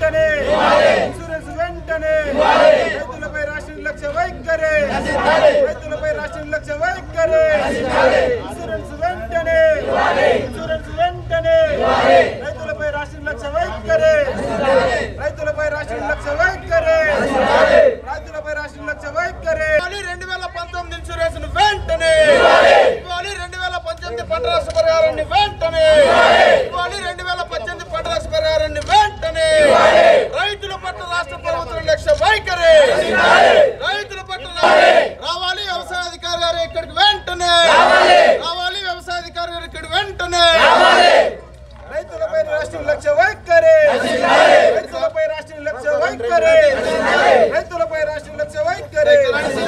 వెంటనే ఇన్సూరెన్స్ వెంటనే రైతులపై రాష్ట్ర నిర్లక్ష్య వైఖరి రైతులపై రాష్ట్ర నిర్లక్ష్య వైఖరి ఇన్సూరెన్స్ వెంటనే ఇన్సూరెన్స్ వెంటనే రైతులపై రాష్ట్ర నిర్లక్ష్య వైఖరి రైతులపై రాష్ట్ర నిర్లక్ష్య వైఖరి రైతులపై రాష్ట్ర నిర్లక్ష్య వైఖరి రెండు వేల పంతొమ్మిది ఇన్సూరెన్స్ వెంటనే ఇవ్వాలి రెండు వేల పద్దెనిమిది పంట రాష్ట్ర పరిహారాన్ని వెంటనే ఇవ్వాలి రెండు వేల పద్దెనిమిది పంట రాష్ట్ర పరిహారాన్ని వెంటనే రైతుల పట్ల రాష్ట్ర ప్రభుత్వం లక్ష్య వైఖరి రైతుల పట్ల రావాలి వ్యవసాయ అధికారి గారు ఇక్కడికి వెంటనే రావాలి వ్యవసాయ అధికారి గారు ఇక్కడికి వెంటనే రైతులపై రాష్ట్ర లక్ష్య వైఖరి రైతులపై రాష్ట్ర లక్ష్య వైఖరి రైతులపై రాష్ట్ర లక్ష్య వైఖరి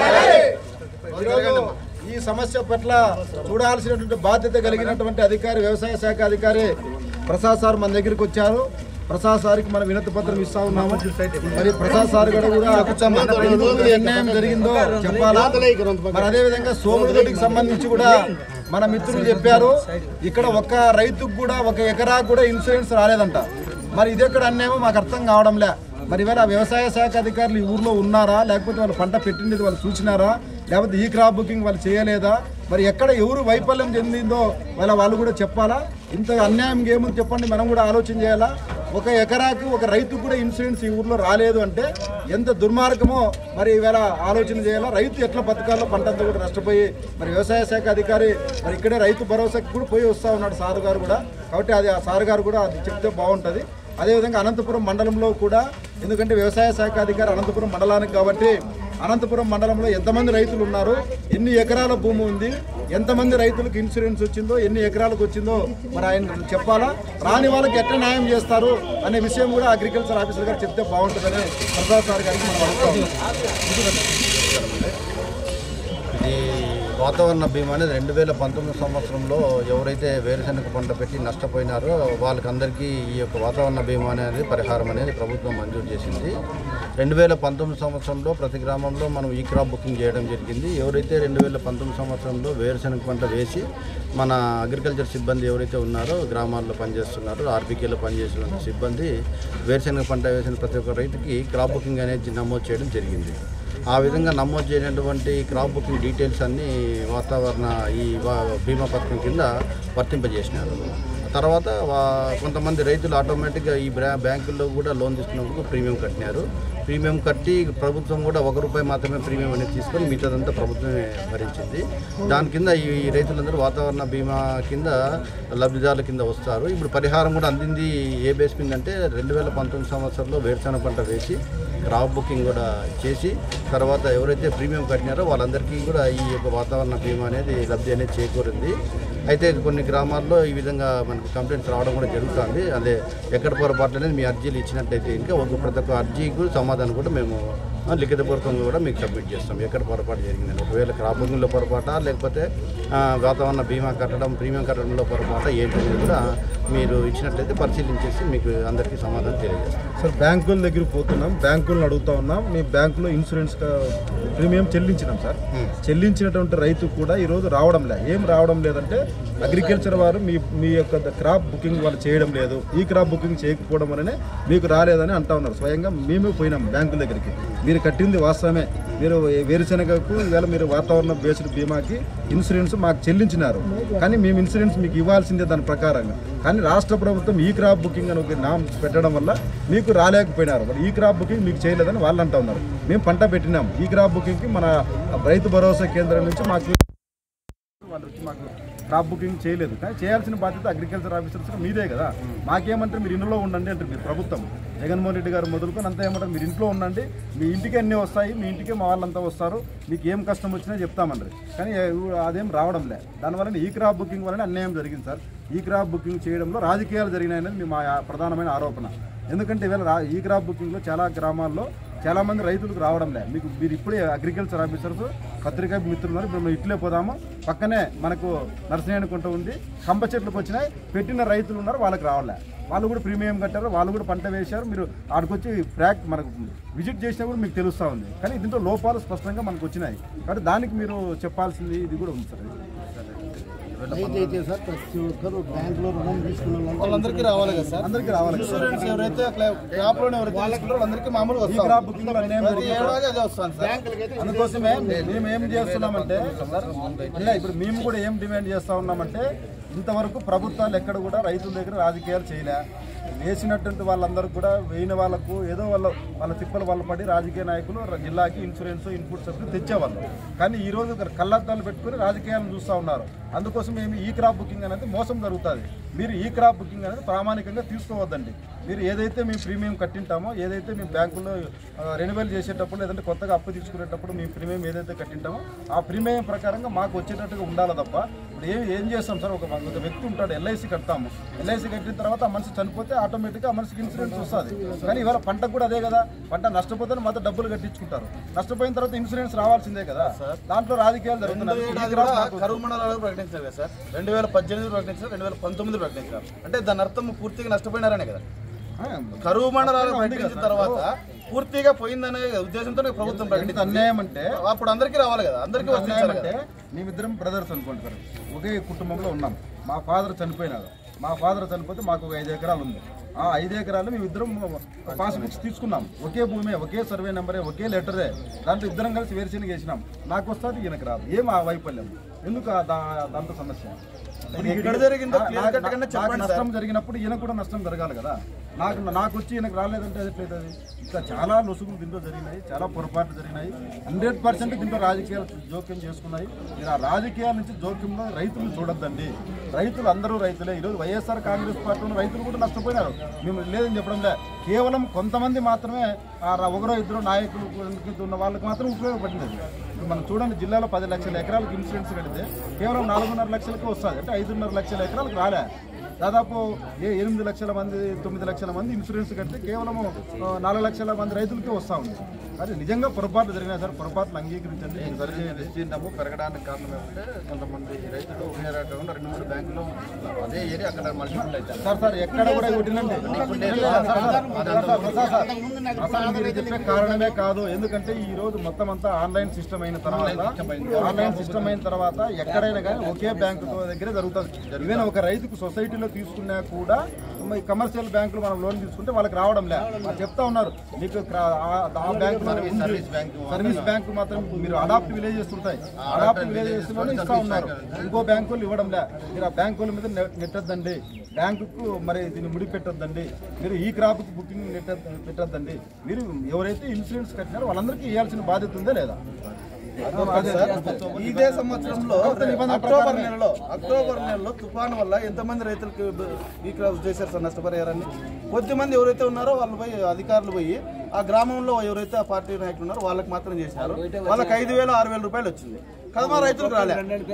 ఈరోజు ఈ సమస్య పట్ల చూడాల్సినటువంటి బాధ్యత కలిగినటువంటి అధికారి వ్యవసాయ శాఖ అధికారి ప్రసాద్ సార్ మన దగ్గరికి వచ్చారు ప్రసాద్ సార్కి మనం వినతి పత్రం ఇస్తా ఉన్నాము మరి ప్రసాద్ సార్ కూడా కూడా ఎందుకు అన్యాయం జరిగిందో చెప్పాలా మరి అదే విధంగా సోముడితోటికి సంబంధించి కూడా మన మిత్రులు చెప్పారు ఇక్కడ ఒక రైతుకు కూడా ఒక ఎకరాకు కూడా ఇన్సూరెన్స్ రాలేదంట మరి ఇది ఎక్కడ అన్యాయమో మాకు అర్థం కావడంలే మరి ఇవాళ వ్యవసాయ శాఖ అధికారులు ఈ ఊర్లో ఉన్నారా లేకపోతే వాళ్ళు పంట పెట్టింది వాళ్ళు చూసినారా లేకపోతే ఈ క్రాప్ బుకింగ్ వాళ్ళు చేయలేదా మరి ఎక్కడ ఎవరు వైఫల్యం చెందిందో వాళ్ళ వాళ్ళు కూడా చెప్పాలా ఇంత అన్యాయం ఏముంది చెప్పండి మనం కూడా ఆలోచన చేయాలా ఒక ఎకరాకు ఒక రైతుకు కూడా ఇన్సూరెన్స్ ఈ ఊర్లో రాలేదు అంటే ఎంత దుర్మార్గమో మరి ఈవేళ ఆలోచన చేయాలా రైతు ఎట్లా బతకాలో పంట అంతా కూడా నష్టపోయి మరి వ్యవసాయ శాఖ అధికారి మరి ఇక్కడే రైతు భరోసాకి కూడా పోయి వస్తూ ఉన్నాడు సారు గారు కూడా కాబట్టి అది ఆ సారు గారు కూడా అది చెప్తే బాగుంటుంది అదేవిధంగా అనంతపురం మండలంలో కూడా ఎందుకంటే వ్యవసాయ శాఖ అధికారి అనంతపురం మండలానికి కాబట్టి అనంతపురం మండలంలో ఎంతమంది రైతులు ఉన్నారు ఎన్ని ఎకరాల భూమి ఉంది ఎంతమంది రైతులకు ఇన్సూరెన్స్ వచ్చిందో ఎన్ని ఎకరాలకు వచ్చిందో మరి ఆయన చెప్పాలా రాని వాళ్ళకి ఎట్లా న్యాయం చేస్తారు అనే విషయం కూడా అగ్రికల్చర్ ఆఫీసర్ గారు చెప్తే బాగుంటుందని ప్రసాద్ సార్ గారికి మనం అడుగుతాం ఇది వాతావరణ బీమా అనేది రెండు వేల పంతొమ్మిది సంవత్సరంలో ఎవరైతే వేరుశనగ పంట పెట్టి నష్టపోయినారో వాళ్ళకందరికీ ఈ యొక్క వాతావరణ బీమా అనేది పరిహారం అనేది ప్రభుత్వం మంజూరు చేసింది రెండు వేల పంతొమ్మిది సంవత్సరంలో ప్రతి గ్రామంలో మనం ఈ క్రాప్ బుకింగ్ చేయడం జరిగింది ఎవరైతే రెండు వేల పంతొమ్మిది సంవత్సరంలో వేరుశనగ పంట వేసి మన అగ్రికల్చర్ సిబ్బంది ఎవరైతే ఉన్నారో గ్రామాల్లో పనిచేస్తున్నారో ఆర్బీకేలో పనిచేస్తున్న సిబ్బంది వేరుశనగ పంట వేసిన ప్రతి ఒక్క రైతుకి క్రాప్ బుకింగ్ అనేది నమోదు చేయడం జరిగింది ఆ విధంగా నమోదు చేయనటువంటి క్రాప్ బుకింగ్ డీటెయిల్స్ అన్నీ వాతావరణ ఈ వా- బీమా పథకం కింద వర్తింపజేసినారు తర్వాత వా- కొంతమంది రైతులు ఆటోమేటిక్గా ఈ బ్రా- బ్యాంకుల్లో కూడా లోన్ తీసుకున్నప్పుడు ప్రీమియం కట్టినారు ప్రీమియం కట్టి ప్రభుత్వం కూడా ఒక రూపాయి మాత్రమే ప్రీమియం అనేది తీసుకొని మిగతాదంతా ప్రభుత్వమే భరించింది దాని కింద ఈ ఈ రైతులందరూ వాతావరణ బీమా కింద లబ్ధిదారుల కింద వస్తారు ఇప్పుడు పరిహారం కూడా అందింది ఏ బేస్ మీద అంటే రెండు వేల పంతొమ్మిది సంవత్సరంలో వేరుశనగ పంట వేసి క్రాప్ బుకింగ్ కూడా చేసి తర్వాత ఎవరైతే ప్రీమియం కట్టినారో వాళ్ళందరికీ కూడా ఈ యొక్క వాతావరణ బీమా అనేది లబ్ధి అనేది చేకూరింది అయితే కొన్ని గ్రామాల్లో ఈ విధంగా మనకు కంప్లైంట్స్ రావడం కూడా జరుగుతుంది అదే ఎక్కడ పొరపాట్లు అనేది మీ అర్జీలు ఇచ్చినట్టయితే ఇంకా ఒక ప్రతి ఒక్క అర్జీకి సమాధానం కూడా మేము ఆ, లిఖితపూర్వకంగా కూడా మీకు సబ్మిట్ చేస్తాం ఎక్కడ పొరపాటు జరిగిందని ఒకవేళ క్రాప్ బుకింగ్లో పొరపాట లేకపోతే ఆ, వాతావరణ బీమా కట్టడం ప్రీమియం కట్టడంలో పొరపాట ఏంటనేది కూడా మీరు ఇచ్చినట్లయితే పరిశీలించేసి మీకు అందరికీ సమాధానం తెలియజేస్తాం సార్ బ్యాంకుల దగ్గర పోతున్నాం బ్యాంకులను అడుగుతా ఉన్నాం మీ బ్యాంకులో ఇన్సూరెన్స్ క- ప్రీమియం చెల్లించినాం సార్ చెల్లించినటువంటి రైతు కూడా ఈరోజు రావడం లేదు ఏం రావడం లేదంటే అగ్రికల్చర్ వారు మీ మీ యొక్క క్రాప్ బుకింగ్ వాళ్ళు చేయడం లేదు ఈ క్రాప్ బుకింగ్ చేయకపోవడం వలనే మీకు రాలేదని అంటా ఉన్నారు స్వయంగా మేమే పోయినాం బ్యాంకుల దగ్గరికి మీరు కట్టింది వాస్తవమే మీరు వేరుశనగకు ఇవాళ మీరు వాతావరణ బేస్డ్ బీమాకి ఇన్సూరెన్స్ మాకు చెల్లించినారు కానీ మేము ఇన్సూరెన్స్ మీకు ఇవ్వాల్సిందే దాని ప్రకారంగా కానీ రాష్ట్ర ప్రభుత్వం ఈ క్రాప్ బుకింగ్ అని ఒక నామ్ పెట్టడం వల్ల మీకు రాలేకపోయినారు మరి ఈ క్రాప్ బుకింగ్ మీకు చేయలేదని వాళ్ళు అంటా ఉన్నారు మేము పంట పెట్టినాం ఈ క్రాప్ బుకింగ్కి మన రైతు భరోసా కేంద్రం నుంచి మాకు వాళ్ళు వచ్చి మాకు క్రాప్ బుకింగ్ చేయలేదు కానీ చేయాల్సిన బాధ్యత అగ్రికల్చర్ ఆఫీసర్స్ మీదే కదా మాకేమంటారు మీరు ఇంట్లో ఉండండి అంటారు మీరు ప్రభుత్వం జగన్మోహన్ రెడ్డి గారు మొదలుకొని అంతా ఏమంటారు మీరు ఇంట్లో ఉండండి మీ ఇంటికి అన్నీ వస్తాయి మీ ఇంటికే మా వాళ్ళంతా వస్తారు మీకు ఏం కష్టం వచ్చినా చెప్తామంటారు కానీ ఎవ- అదేం రావడం లే దానివల్ల ఈ క్రాప్ బుకింగ్ వలన అన్యాయం జరిగింది సార్ ఈ క్రాప్ బుకింగ్ చేయడంలో రాజకీయాలు జరిగినాయనేది మీ మా ప్రధానమైన ఆరోపణ ఎందుకంటే ఇవాళ రా ఈ క్రాప్ బుకింగ్లో చాలా గ్రామాల్లో చాలా మంది రైతులకు రావడం లే మీకు మీరు ఇప్పుడే అగ్రికల్చర్ ఆఫీసర్స్ పత్రికా మిత్రులు ఉన్నారు ఇప్పుడు మనం ఇట్లే పోదాము పక్కనే మనకు నర్సనేని కుంట ఉంది కంప చెట్లకు వచ్చినాయి పెట్టిన రైతులు ఉన్నారు వాళ్ళకి రావలే వాళ్ళు కూడా ప్రీమియం కట్టారు వాళ్ళు కూడా పంట వేశారు మీరు ఆడికొచ్చి ప్రాక్ మనకు విజిట్ చేసినా కూడా మీకు తెలుస్తూ ఉంది కానీ దీంట్లో లోపాలు స్పష్టంగా మనకు వచ్చినాయి కాబట్టి దానికి మీరు చెప్పాల్సింది ఇది కూడా ఉంది సార్ అయితే సార్ ప్రతి ఒక్కరు బ్యాంకులో రుణం తీసుకున్న వాళ్ళందరికీ రావాలి కదా సార్ అందరికీ రావాలి కదా. ఇన్సూరెన్స్ ఎవరైతే క్రాప్ లోన్ ఎవరైతే తీసుకుంటారో వాళ్ళందరికీ మామూలుగా ఈ వస్తాం క్రాప్ బుకింగ్ లో అన్యాయం ప్రతి జరుగుతుంది. ఏడాది అదే వస్తాను సార్ అందుకోసమే మేము ఏం చేస్తున్నామంటే సార్, అన్న ఇప్పుడు మేము కూడా ఏం డిమాండ్ చేస్తా ఉన్నామంటే ఇంతవరకు ప్రభుత్వాలు ఎక్కడ కూడా రైతుల దగ్గర రాజకీయాలు చేయలే వేసినటువంటి వాళ్ళందరూ కూడా వేయిన వాళ్ళకు ఏదో వాళ్ళ వాళ్ళ తిప్పలు వాళ్ళ పడి రాజకీయ నాయకులు ర- జిల్లాకి ఇన్సూరెన్స్ ఇన్పుట్ సబ్సిడీ తెచ్చేవాళ్ళు కానీ ఈ రోజు కళ్ళద్దాలు పెట్టుకుని రాజకీయాలను చూస్తూ ఉన్నారు అందుకోసం మేము ఈ క్రాప్ బుకింగ్ అనేది మోసం జరుగుతుంది మీరు ఈ క్రాప్ బుకింగ్ అనేది ప్రామాణికంగా తీసుకోవద్దండి మీరు ఏదైతే మేము ప్రీమియం కట్టింటామో ఏదైతే మేము బ్యాంకులో రెన్యువల్ చేసేటప్పుడు లేదంటే కొత్తగా అప్పు తీసుకునేటప్పుడు మేము ప్రీమియం ఏదైతే కట్టింటామో ఆ ప్రీమియం ప్రకారంగా మాకు వచ్చేటట్టుగా ఉండాలి తప్ప ఇప్పుడు ఏం ఏం చేస్తాం సార్ ఒక ఒక వ్యక్తి ఉంటాడు ఎల్ఐసి కడతాము ఎల్ఐసి కట్టిన తర్వాత ఆ మనిషి చనిపోతే ఆటోమేటిక్గా ఆ మనిషికి ఇన్సూరెన్స్ వస్తుంది కానీ ఇవాళ పంటకు కూడా అదే కదా పంట నష్టపోతే మాత్రం డబ్బులు కట్టించుకుంటారు నష్టపోయిన తర్వాత ఇన్సూరెన్స్ రావాల్సిందే కదా దాంట్లో రాజకీయాలు జరుగుతున్నాయి ఈ ఏడాది గ్రాఫ్ కూడా నాకు- కరువు మండలాలు ప్రకటించారు కదా సార్ రెండు వేల పద్దెనిమిది ప్రకటించారు రెండు వేల పంతొమ్మిది ప్రకటించారు అంటే దాని అర్థం పూర్తిగా నష్టపోయినారనే కదా ఆ, కరువు మండలాలు ఉంది కదా ప్రకటించిన సార్. తర్వాత పూర్తిగా పోయిందనే ఉద్దేశంతో ప్రభుత్వం ఎంత ప్రకటించింది అన్యాయం అంటే అప్పుడు అందరికీ రావాలి కదా అందరికీ ఎంత అన్యాయం వర్తించాలి అంటే కదా మేమిద్దరం బ్రదర్స్ అనుకోండి సార్ ఒకే కుటుంబంలో ఉన్నాం మా ఫాదర్ చనిపోయినారు మా ఫాదర్ చనిపోతే మాకు ఒక ఐదు ఎకరాలు ఉంది ఆ ఐదు ఎకరాలు మేము ఇద్దరం పాస్ బుక్స్ తీసుకున్నాం ఒకే భూమి ఒకే సర్వే నెంబరే ఒకే లెటరే దాంట్లో ఇద్దరం కలిసి వేరుశనగ వేసినాం నాకు వస్తుంది ఈయనకు రాదు ఏం ఆ వైఫల్యం ఎందుకు ఆ దా- దాంట్లో సమస్య ఇప్పుడు ఎక్కడ ఈ- జరిగిందో నా- clear నాకు- cut గానే నాకు చెప్పండి నష్టం జరిగినప్పుడు ఈయన కూడా నష్టం జరగాలి కదా నాకు నాకు వచ్చి ఈయనకు రాలేదంటే ఎట్లయితుంది ఇంకా చాలా లొసుగులు దీంట్లో జరిగినాయి చాలా పొరపాట్లు జరిగినాయి హండ్రెడ్ పర్సెంట్ దీంట్లో రాజకీయాలు జోక్యం చేసుకున్నాయి మీరు ఆ రాజకీయాల నుంచి జోక్యంలో రైతులను చూడొద్దండి రైతులు అందరూ రైతులే ఈరోజు వైఎస్ఆర్ కాంగ్రెస్ పార్టీ ఉన్న రైతులు కూడా నష్టపోయినారు మేము లేదని చెప్పడం లే కేవలం కొంతమంది మాత్రమే ఆ ర- ఒకరో ఇద్దరు నాయకులు కింద ఉన్న వాళ్ళకి మాత్రం ఉపయోగపడింది అది. ఇప్పుడు మనం చూడండి జిల్లాలో పది లక్షల ఎకరాలకు ఇన్సూరెన్స్ కడితే కేవలం నాలుగున్నర లక్షలకే వస్తుంది అంటే ఐదున్నర లక్షల ఎకరాలకు రాలే దాదాపు ఏ ఎనిమిది లక్షల మంది తొమ్మిది లక్షల మంది ఇన్సూరెన్స్ కడితే కేవలం ఆ, నాలుగు లక్షల మంది రైతులకే వస్తూ ఉంది అది నిజంగా పొరపాట్లు జరిగినాయి సార్ పొరపాట్లు అంగీకరించండి ఇది సరి చేయండి. ఎస్టీ డబ్బు పెరగడానికి కారణం ఏమంటే కొంతమంది రైతులు ఒకే రకంగా రెండు మూడు బ్యాంకులు అదే ఏరియా అక్కడ మల్టిపుల్ అవుతారు సార్ సార్ ఎక్కడ కూడా కొట్టినండి అసలు మీరు చెప్పే కారణమే కాదు ఎందుకంటే ఈ రోజు మొత్తం అంతా ఆన్లైన్ సిస్టమ్ అయిన తర్వాత ఆన్లైన్ సిస్టమ్ అయిన తర్వాత ఎక్కడైనా కానీ ఒకే బ్యాంకు దగ్గరే జరుగుతుంది ఈవెన్ ఒక రైతుకు సొసైటీలో తీసుకున్నా కూడా ఈ కమర్షియల్ బ్యాంకులు మనం లోన్ తీసుకుంటే వాళ్ళకి రావడం లే వాళ్ళు చెప్తా ఉన్నారు మీకు క్రా- ఆ- ఆ bank service bank service bank మాత్రం మీరు అడాప్ట్ విలేజెస్ ఉంటాయి అడాప్ట్ విలేజెస్ లోనే ఇస్తా ఉన్నారు ఇంకో బ్యాంకులు ఇవ్వడం లే మీరు ఆ బ్యాంకుల మీద నె- నెట్టొద్దండి బ్యాంకుకు మరి దీన్ని ముడి పెట్టొద్దండి మీరు ఈ క్రాప్ బుకింగ్ నెట్ట పెట్టొద్దండి మీరు ఎవరైతే ఇన్సూరెన్స్ కట్టినారో వాళ్ళందరికీ ఇవ్వాల్సిన బాధ్యత ఉందా లేదా అదే సార్. ఇదే సంవత్సరంలో కొత్త నిబంధన అక్టోబర్ ప్రకారమే. నెలలో అక్టోబర్ నెలలో తుఫాను వల్ల ఎంతమంది రైతులకు ఈ క్రాప్ చేశారు సార్ నష్టపరిహారాన్ని కొద్దిమంది ఎవరైతే ఉన్నారో వాళ్ళు పోయి అధికారులు పోయి ఆ గ్రామంలో ఎవరైతే ఆ పార్టీ నాయకులు ఉన్నారో వాళ్ళకి మాత్రం చేశారు వాళ్ళకి ఐదు వేలు ఆరు వేల రూపాయలు వచ్చింది కదా మా రైతులకు రాలే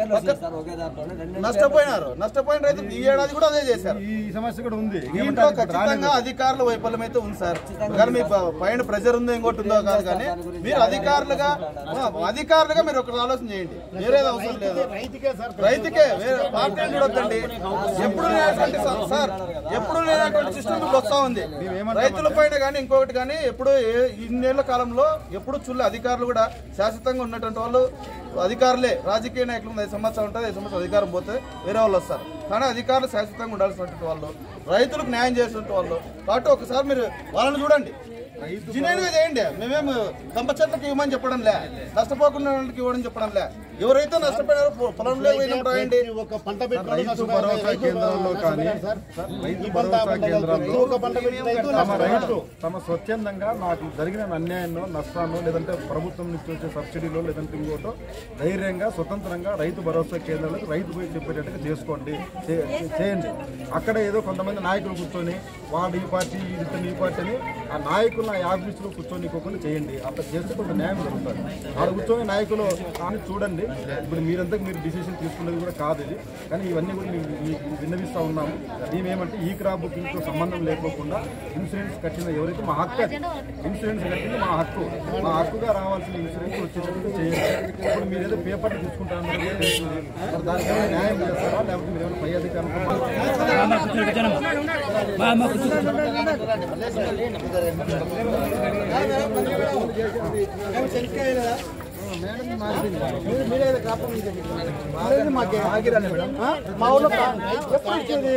పక్క- నష్టపోయినారు నష్టపోయిన రైతులు ఈ ఏడాది కూడా అదే చేశారు ఈ సమస్య కూడా ఉంది దీంట్లో ఖచ్చితంగా అధికారుల వైఫల్యం అయితే ఉంది సార్ కానీ మీ ప- పైన ప్రెజర్ ఉందో ఇంకోటి ఉందో కాదు కానీ మీరు అధికారులుగా ఆ, అధికారులుగా మీరు ఒకటి ఆలోచన చేయండి వేరేది అవసరం లేదు రైతుకే వేరే పార్టీ చూడొద్దండి ఎప్పుడు లేనటువంటి స- సార్ ఎప్పుడు లేనటువంటి సిస్టమ్ ఇప్పుడు వస్తా ఉంది రైతుల పైన కానీ ఇంకొకటి కానీ ఎప్పుడు ఏ- ఇన్నేళ్ల కాలంలో ఎప్పుడు చూడలే అధికారులు కూడా శాశ్వతంగా ఉన్నటువంటి వాళ్ళు అధికారులే రాజకీయ నాయకులు ఐదు సంవత్సరాలు ఉంటుంది ఐదు సంవత్సరాలు అధికారం పోతే వేరే వాళ్ళు వస్తారు కానీ అధికారులు శాశ్వతంగా ఉండాల్సినటువంటి వాళ్ళు రైతులకు న్యాయం చేసినటువంటి వాళ్ళు కాబట్టి ఒకసారి మీరు వాళ్ళని చూడండి జినైన్ గా చేయండి మేమేం దంప చెట్లకు ఇవ్వమని చెప్పడం లే నష్టపోకుండా వాళ్ళకి ఇవ్వడం చెప్పడం లే ఎవరైతే నష్టపోయారో పొ- పొలంలో పోయినప్పుడు రాయండి ఒక పంట పెట్టుకోవడం రైతు భరోసా కేంద్రంలో కానీ రైతు భరోసా కేంద్రంలో ఒక పంట పెట్టిన రైతు తమ రైతు తమ స్వచ్ఛందంగా నాకు జరిగిన అన్యాయాన్నో నష్టాన్నో లేదంటే ప్రభుత్వం నుంచి వచ్చే సబ్సిడీలో లేదంటే ఇంకోటో ధైర్యంగా స్వతంత్రంగా రైతు భరోసా కేంద్రాలకు రైతు పోయి చెప్పేటట్టుగా చేసుకోండి చే- చేయండి అక్కడ ఏదో కొంతమంది నాయకులు కూర్చొని వాడు ఈ పార్టీ ఇతను ఈ పార్టీ అని ఆ నాయకులు ఆ ఆఫీసులో కూర్చొని ఇంకొకటి చేయండి అట్లా చేస్తే కొంత న్యాయం జరుగుతుంది ఆడ కూర్చొని నాయకులు అని చూడండి ఇప్పుడు మీరంతా మీరు డిసిషన్ తీసుకున్నది కూడా కాదు ఇది కానీ ఇవన్నీ కూడా మేము మీకు విన్నవిస్తూ ఉన్నాము మేమేమంటే ఈ క్రాప్ బుకింగ్తో సంబంధం లేకోకుండా ఇన్సూరెన్స్ కట్టిన ఎవరైతే మా హక్కు అది ఇన్సూరెన్స్ కట్టింది మా హక్కు మా హక్కుగా రావాల్సిన ఇన్సూరెన్స్ వచ్చేటట్టు చేయండి ఇప్పుడు మీరు ఏదో పేపర్ తీసుకుంటారన్నారు కూడా తెలుస్తుంది. మరి దానికైనా న్యాయం చేస్తారా లేకపోతే మీరు ఏమైనా పై అధికారులు మా ఊళ్ళో ఎప్పుడు ఇచ్చేది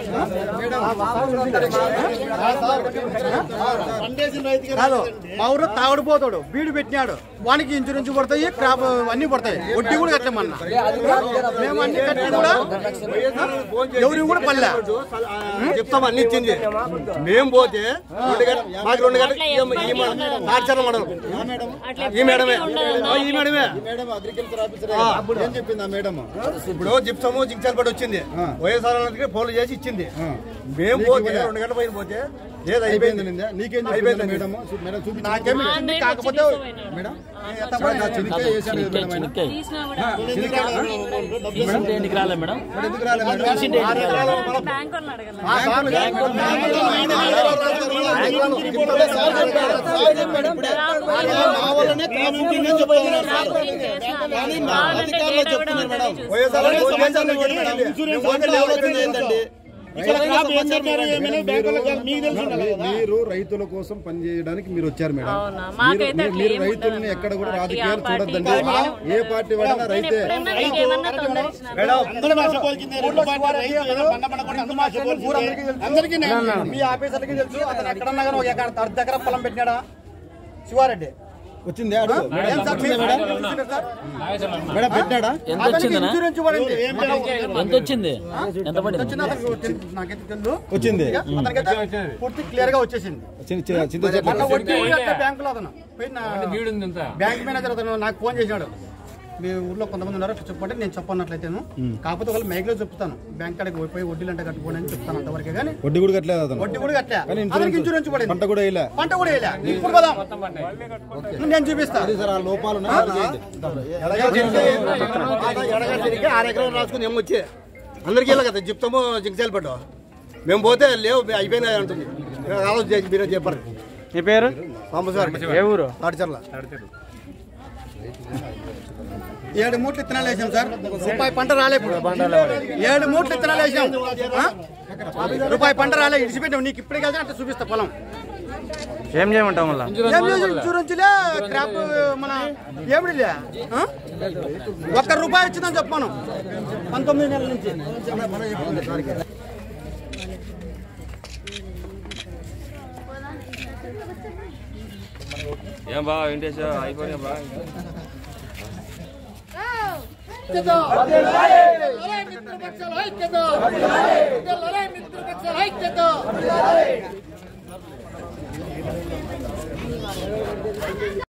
కాదు మా ఊర్లో తాగుడు పోతాడు బీడు పెట్టినాడు వానికి ఇన్సూరెన్స్ పడతాయి క్రాప్ అన్ని పడతాయి వడ్డీ కూడా కట్టమన్నా మేము అన్ని కట్టి కూడా ఎవరికి కూడా పల్లె చెప్తాం అన్ని ఇచ్చింది మేము పోతే రెండు గంట- మాకు రెండు గంటలు ఈ టార్చర్ మేడం ఈ మేడమే ఆ, ఈ మేడమే మేడం అగ్రికల్చర్ ఆఫీసర్ ఏం చెప్పింది ఆ మేడం ఇప్పుడు జిప్సము జించాల పడి వచ్చింది వైఎస్ఆర్ అన్నదికి ఫోన్లు చేసి ఇచ్చింది మేము పోతే రెండు గంటల పైన పోతే ఏది అయిపోయింది అయిపోయింది నీకేం అయిపోయింది చెప్పింది మేడం మేడం చూపించి నాకేమి ఇచ్చింది కాకపోతే మేడం నా చినికాయ వేశాడు కదా మేడం ఆయన. తీసినా కూడా ఎందుకు రాలే మేడం ఎందుకు రాలే మేడం బ్యాంక్ వాళ్ళని అడగలేదు మా వాళ్ళనే క్రాప్ ఉంటుందని చెప్తున్నారు సార్. కానీ మా అధికారులు చెప్తున్నారు మేడం వైఎస్ఆర్ అని ఫోన్ చేశారు మేడం. మేము పోతే లేవనొచ్చింది ఏంటండి ఇక్కడ క్రాప్ ఏం చెప్పారు ఏమైనా బ్యాంకులకు మీకు తెలుసు ఉండాలి కదా. మీరు రైతుల కోసం పనిచేయడానికి మీరు వచ్చారు మేడం అవునా? మీరు- మాకైతే మీరు- అట్లా మీరు ఏం రైతుల్ని ఉండదు. ఎక్కడ కూడా పార్టీ, రాజకీయాలు ఆ పార్టీ, చూడొద్దండి ఈ పార్టీ. ఏ పార్టీ వాడినా నేను రైతే ఎప్పుడైనా మీకు ఏమన్నా తొందర ఇచ్చినా అందరూ మా చెప్పాల్సిందే. రెండు పార్టీ రైతు ఏదో బండ బండ కొట్టి అందరూ మా చెప్పాల్సిందే. అందరికీ న్యాయం. మీ ఆఫీసర్లకి తెలుసు అతను ఎక్కడన్నా కానీ ఒక ఎకరా అర్ధ ఎకరా పొలం పెట్టినాడా శివారెడ్డి వచ్చింది ఆడు ఏం సార్ మీరు చూసినారు సార్? మేడం పెట్టాడా ఎంత అతనికి వచ్చిందనా ఇన్సూరెన్స్ పడింది ఎంత వచ్చింది ఎంత పడింది వచ్చింది అతనికి తెలు- నాకైతే తెలుసు వచ్చింది అతనికైతే పూర్తి క్లియర్ గా వచ్చేసింది చిన్న చిన్న చింత చెట్టు మొన్న వడ్డీ కూడా కట్టే బ్యాంకులో అతను పోయిన బ్యాంక్ మేనేజర్ అతను నాకు ఫోన్ చేసినాడు మీ ఊర్లో కొంతమంది ఉన్నారు అట్లా చెప్పంటే నేను చెప్పన్నట్లయితేను కాకపోతే వాళ్ళు మైక్లో చెప్తాను బ్యాంక్ కాడికి పోయి వడ్డీలు అంటే కట్టుకోండి అని చెప్తాను అంతవరకే కానీ వడ్డీ కూడా కట్టలేదు అతను వడ్డీ కూడా కట్టలే కానీ అతనికి ఇన్సూరెన్స్ పడింది పంట కూడా వేయలే పంట కూడా వేయలే ఇప్పుడు కదా నేను చూపిస్తా సార్ ఆ లోపాలు ఉన్నాయి, అది చేయండి. ఎడగడికి ఆరు ఎకరాలు రాసుకుని ఏం వచ్చి అందరికీ ఇలా కదా చెప్తాము జింక్సాలు పడ్డా మేము పోతే లేవు మేము అయిపోయినాయి అంటుంది ఆలోచన చేసి మీరే చెప్పారు నీ పేరు సాంబసారి ఏ ఊరు తాడిచర్ల ఏడు మూట్లు ఇత్తనాలు వేసాం సార్ రూపాయి పంట రాలే ఇప్పుడు ఏడు మూట్లు ఇత్తనాలు వేసాం ఆ? రూపాయి పంట రాలే ఇడిచిపెట్టాం నీకు ఇప్పటికి వెళ్తే అంటే చూపిస్తా పొలం ఏం చేయమంటావు మళ్ళా ఏం లేదు, ఇన్సూరెన్స్ లే క్రాప్ మన ఏమిటి లే ఆ? ఒక్క రూపాయి ఇచ్చిందని చెప్పాను పంతొమ్మిది నెలల నుంచి ఏం బా వెంకటేష్ అయిపోయినా బా ఐక్యత